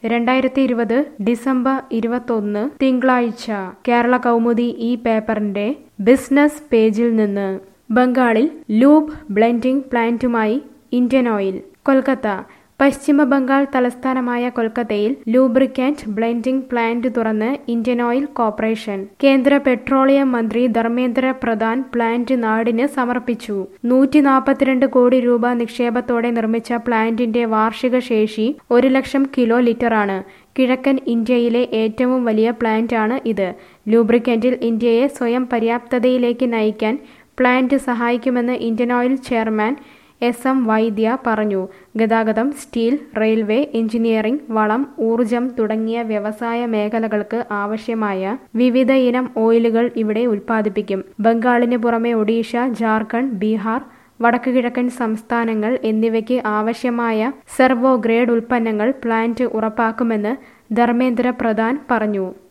രണ്ടായിരത്തി ഇരുപത് ഡിസംബർ ഇരുപത്തൊന്ന് തിങ്കളാഴ്ച കേരള കൗമുദി ഈ പേപ്പറിന്റെ ബിസിനസ് പേജിൽ നിന്ന് ബംഗാളിൽ ലൂബ് ബ്ലെൻഡിംഗ് പ്ലാന്റുമായി ഇന്ത്യൻ ഓയിൽ കൊൽക്കത്ത പശ്ചിമ ബംഗാൾ തലസ്ഥാനമായ കൊൽക്കത്തയിൽ ലൂബ്രിക്കന്റ് ബ്ലെൻഡിംഗ് പ്ലാന്റ് തുറന്ന് ഇന്ത്യൻ ഓയിൽ കോർപ്പറേഷൻ കേന്ദ്ര പെട്രോളിയം മന്ത്രി ധർമ്മേന്ദ്ര പ്രധാൻ പ്ലാന്റ് നാടിന് സമർപ്പിച്ചു നൂറ്റി നാൽപ്പത്തിരണ്ട് കോടി രൂപ നിക്ഷേപത്തോടെ നിർമ്മിച്ച പ്ലാന്റിന്റെ വാർഷിക ശേഷി ഒരു ലക്ഷം കിലോ ലിറ്ററാണ് കിഴക്കൻ ഇന്ത്യയിലെ ഏറ്റവും വലിയ പ്ലാന്റാണ് ഇത് ലൂബ്രിക്കന്റിൽ ഇന്ത്യയെ സ്വയം പര്യാപ്തതയിലേക്ക് നയിക്കാൻ പ്ലാന്റ് സഹായിക്കുമെന്ന് Indian oil chairman S M Vaidya പറഞ്ഞു ഗതാഗതം സ്റ്റീൽ റെയിൽവേ എഞ്ചിനീയറിംഗ് വളം ഊർജം തുടങ്ങിയ വ്യവസായ മേഖലകൾക്ക് ആവശ്യമായ വിവിധ ഇനം ഓയിലുകൾ ഇവിടെ ഉൽപ്പാദിപ്പിക്കും ബംഗാളിന് പുറമെ ഒഡീഷ ജാർഖണ്ഡ് ബീഹാർ വടക്ക് കിഴക്കൻ സംസ്ഥാനങ്ങൾ എന്നിവയ്ക്ക് ആവശ്യമായ സെർവോ ഗ്രേഡ് ഉൽപ്പന്നങ്ങൾ പ്ലാന്റ് ഉറപ്പാക്കുമെന്ന് ധർമ്മേന്ദ്ര പ്രധാൻ പറഞ്ഞു